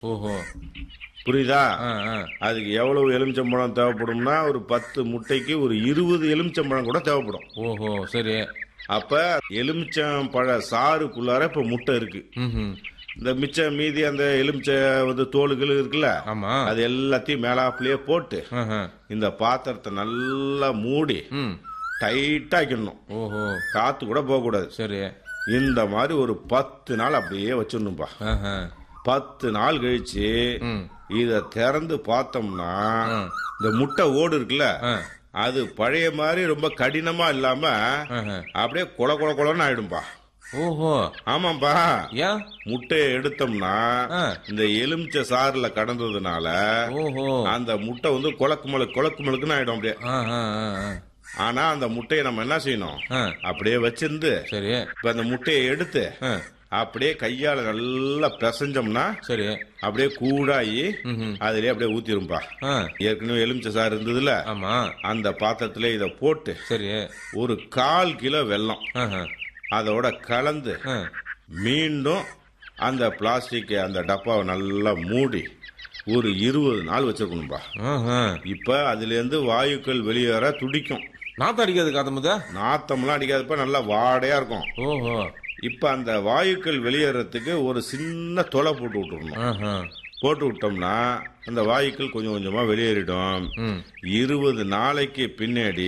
ஓஹோ புரியுதா ஆ ஆ அதுக்கு எவ்வளவு எலுமிச்சம்பழம் தேவைப்படும்னா ஒரு பத்து முட்டைக்கு ஒரு இருபது எலுமிச்சம்பழம் கூட தேவைப்படும் ஓஹோ சரி அப்ப எலுமிச்சம்பழ சாறுக்குள்ளார இப்ப முட்டை இருக்கு ம் இந்த மிச்சம் மீதி அந்த எலுமிச்சை வந்து தோலுகள் இருக்குல்ல ஆமா அது எல்லாத்தையும் மேலாப்புலயே போட்டு ஆஹா. இந்த பாத்திரத்தை நல்லா மூடி ம் டைட்டா ஆக்கிடணும் ஓஹோ காத்து கூட போகக்கூடாது சரி இந்த மாதிரி ஒரு பத்து நாள் அப்படியே வச்சிடணும்பா ஆஹா. பத்து நாள் கழிச்சு ம் இத திறந்து பார்த்தோம்னா ஆ. இந்த முட்டை ஓடு இருக்குல்ல ஆ. அது பழைய மாதிரி ரொம்ப கடினமா இல்லாம ஆஹா. அப்படியே கொல கொல கொலன்னு ஆயிடும்பா ஓஹோ ஆமாம்பா ஏன் முட்டையை எடுத்தோம்னா ஆ. இந்த எலுமிச்சை சாறுல கடந்ததுனால ஓஹோ அந்த முட்டை வந்து கொலக்கு மலக்கு கொலக்கு மலக்குன்னு ஆயிடும் அப்படியே ஆ ஆ ஆ ஆ. ஆனா அந்த முட்டையை நம்ம என்ன செய்யணும் ஆ அப்படியே வச்சிருந்து சரி இப்ப அந்த முட்டையை எடுத்து ஆ அப்படியே கையால நல்லா பிசைஞ்சோம்னா சரி அப்படியே கூடாயி ம்ஹும். அதுலயே அப்படியே ஊத்திரும்பா ஆ ஏற்கனவே எலுமிச்சை சாறு இருந்ததுல ஆமா அந்த பாத்திரத்துல இத போட்டு சரி ஒரு கால் கிலோ வெல்லம் ஆஹா. அதோட கலந்து ஆ. மீண்டும் அந்த பிளாஸ்டிக் அந்த டப்பாவை நல்லா மூடி ஒரு இருபது நாள் வச்சிருக்கணும்பா ஆஹா. இப்ப அதுல இருந்து வாயுக்கள் வெளியேற துடிக்கும் நாத்தம் அடிக்காது காத்தமுதா நாத்தம்லாம் அடிக்காதப்ப நல்லா வாடையா இருக்கும் ஓஹோ இப்ப அந்த வாயுக்கள் வெளியேறதுக்கு ஒரு சின்ன தொலை போட்டு விட்டுறணும் ஆஹா. போட்டு விட்டோம்னா அந்த வாயுக்கள் கொஞ்சம் கொஞ்சமா வெளியேறிடும் ம் இருபது நாளைக்கு பின்னாடி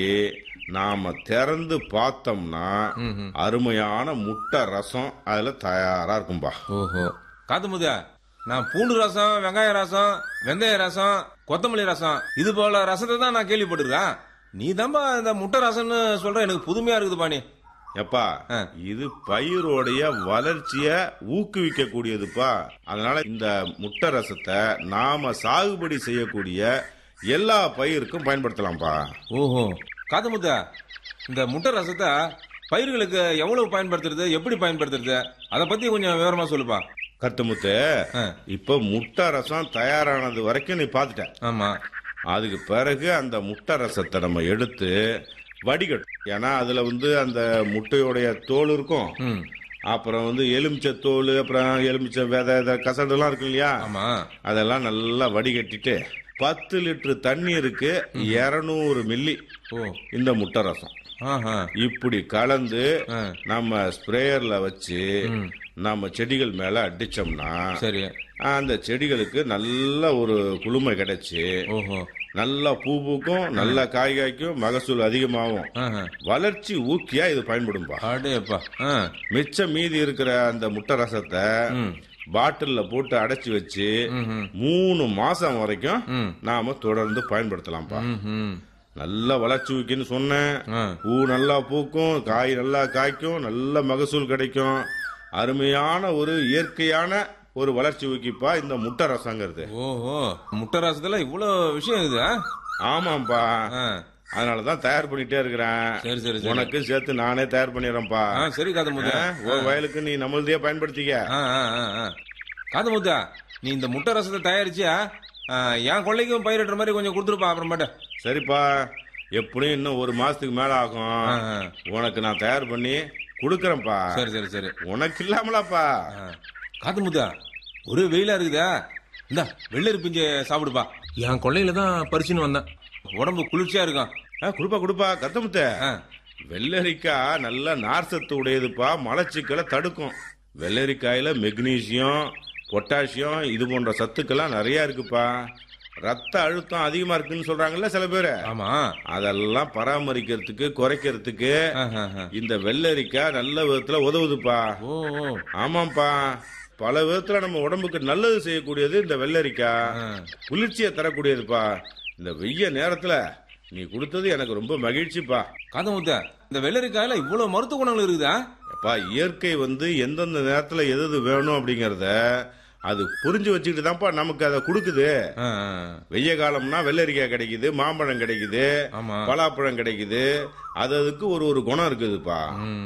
நாம திறந்து பார்த்தோம்னா ம்ஹும். அருமையான முட்டை ரசம் அதுல தயாரா இருக்கும்பா ஓஹோ காத்தமுதா நான் பூண்டு ரசம் வெங்காய ரசம் வெந்தய ரசம் கொத்தமல்லி ரசம் இது போல ரசத்தை தான் நான் கேள்விப்பட்டிருக்கேன் நீ தான்பா இந்த முட்டை ரசம்னு சொல்ற எனக்கு புதுமையா இருக்குது பாணி எப்பா ஆ. இது பயிரோடைய வளர்ச்சிய ஊக்குவிக்க கூடியதுப்பா அதனால இந்த முட்டை ரசத்தை நாம சாகுபடி செய்யக்கூடிய எல்லா பயிருக்கும் பயன்படுத்தலாம்ப்பா ஓஹோ காத்தமுத்தா இந்த முட்டை ரசத்தை பயிர்களுக்கு எவ்வளவு பயன்படுத்துறது எப்படி பயன்படுத்துறது அதை பத்தி கொஞ்சம் விவரமா சொல்லுப்பா கருத்துமுத்து ஆ. இப்ப முட்டை ரசம் தயாரானது வரைக்கும் நீ பாத்துட்ட ஆமா அதுக்கு பிறகு அந்த முட்டை ரசத்தை நம்ம எடுத்து வடிகட்டும் ஏன்னா அதுல வந்து அந்த முட்டையோடைய தோல் இருக்கும் ம் அப்புறம் வந்து எலுமிச்சை தோல் அப்புறம் எலுமிச்சை விதை இதை கசடுலாம் இருக்கு இல்லையா ஆமா அதெல்லாம் நல்லா வடிகட்டிட்டு பத்து லிட்டர் தண்ணீருக்கு இருநூறு மில்லி ஓ இந்த முட்டை ரசம் ஆஹா இப்படி கலந்து ஆ. நம்ம ஸ்ப்ரேயர்ல வச்சு ம். நம்ம செடிகள் மேல அடிச்சோம்னா சரி அந்த செடிகளுக்கு நல்ல ஒரு குளுமை கிடைச்சு ஓஹோ நல்லா பூ பூக்கும் நல்ல காய் காய்க்கும் மகசூல் அதிகமாகும் ஆஹா. வளர்ச்சி ஊக்கியா இது பயன்படும்பா அடேப்பா ஆ மிச்சம் மீதி இருக்கிற அந்த முட்டை ரசத்தை ம் பாட்டில்ல போட்டு அடைச்சு வச்சு ம்ஹும். மூணு மாசம் வரைக்கும் ம் நாம தொடர்ந்து பயன்படுத்தலாம்ப்பா ம்ஹும். நல்ல வளர்ச்சி ஊக்கின்னு சொன்னேன் ஆ பூ நல்லா பூக்கும் காய் நல்லா காய்க்கும் நல்ல மகசூல் கிடைக்கும் அருமையான ஒரு இயற்கையான ஒரு வளர்ச்சி ஊக்கிப்பா இந்த முட்டை ரசங்கிறது ஓஹோ முட்டை ரசத்துல இவ்வளவு விஷயம் இருக்குது ஆ? ஆமாப்பா ஆ அதனாலதான் தயார் பண்ணிட்டே இருக்கிறேன் சரி சரி சரி உனக்கு சேர்த்து நானே தயார் பண்ணிடுறேன்ப்பா ஆ சரி காதமுத்தா உன் வயலுக்கு நீ நம்மளதையே பயன்படுத்திக்க ஆ ஆ ஆ ஆ காதமுத்தா நீ இந்த முட்டை ரசத்தை தயாரிச்சியா ஆ, என் கொள்ளைக்கும் பயிரிடுற மாதிரி கொஞ்சம் கொடுத்துருப்பா அப்புறமேட்டு சரிப்பா எப்படியும் இன்னும் ஒரு மாசத்துக்கு மேல ஆகும் ஆ, ஆ. உனக்கு நான் தயார் பண்ணி கொடுக்கறேன்ப்பா சரி சரி சரி உனக்கு இல்லாமலாப்பா காத்தமுத்தா ஒரு வெயிலா இருக்குதா இந்த வெள்ளரி பிஞ்சு சாப்பிடுப்பா என் கொள்ளையில தான் பறிச்சுன்னு வந்தேன் உடம்பு குளிர்ச்சியா இருக்கும் ஆ, கொடுப்பா கொடுப்பா கத்தமுத்த ஆ, வெள்ளரிக்காய் நல்ல நார் சத்து உடையதுப்பா மலச்சிக்கலை தடுக்கும் வெள்ளரிக்காயில மெக்னீசியம் பொட்டாசியம் இது போன்ற சத்துக்கெல்லாம் நிறைய இருக்குப்பா ரத்த அழுத்தம் அதிகமா இருக்குன்னு சொல்றாங்கல்ல சில பேர் ஆமா அதெல்லாம் பராமரிக்கிறதுக்கு குறைக்கிறதுக்கு ஆஹா, ஆஹா. இந்த வெள்ளரிக்காய் நல்ல விதத்துல உதவுதுப்பா ஓ ஓ. ஆமாப்பா பல விதத்துல நம்ம உடம்புக்கு நல்லது செய்யக்கூடியது இந்த வெள்ளரிக்காய் ஆ. குளிர்ச்சியை தரக்கூடியதுப்பா இந்த வெய்ய நேரத்துல நீ கொடுத்தது எனக்கு ரொம்ப மகிழ்ச்சிப்பா காதமுத்தா இந்த வெள்ளரிக்காயில இவ்வளவு மருத்துவ குணங்கள் இருக்குதா அப்பா இயற்கை வந்து எந்தெந்த நேரத்துல எது எது வேணும் அப்படிங்கறத அது புரிஞ்சு வச்சுக்கிட்டு தான்ப்பா நமக்கு அதை கொடுக்குது ஆ, ஆ. வெய்ய காலம்னா வெள்ளரிக்காய் கிடைக்குது மாம்பழம் கிடைக்குது ஆமா பலாப்பழம் கிடைக்குது அது அதுக்கு ஒரு ஒரு குணம் இருக்குதுப்பா ம்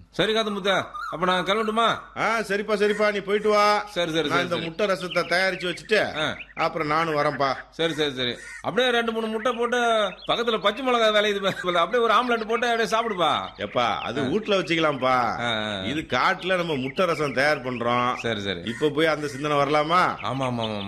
சரி காது முத்த அப்ப நான் கிளம்பட்டுமா ஆ சரிப்பா சரிப்பா நீ போயிட்டு வா சரி சரி நான் சரி இந்த சரி. முட்டை ரசத்தை தயாரிச்சு வச்சுட்டு ஆ. அப்புறம் நானும் வரேன்ப்பா சரி சரி சரி அப்படியே ரெண்டு மூணு முட்டை போட்டு பக்கத்துல பச்சை மிளகாய் விளையுது பாரு. அப்படியே ஒரு ஆம்லெட் போட்டு அப்படியே சாப்பிடுப்பா எப்பா அது வீட்ல வச்சுக்கலாம்ப்பா ஆ, ஆ. இது காட்டுல நம்ம முட்டை ரசம் தயார் பண்றோம் சரி சரி இப்ப போய் அந்த சிந்தனை வரலாமா ஆமா ஆமா ஆமா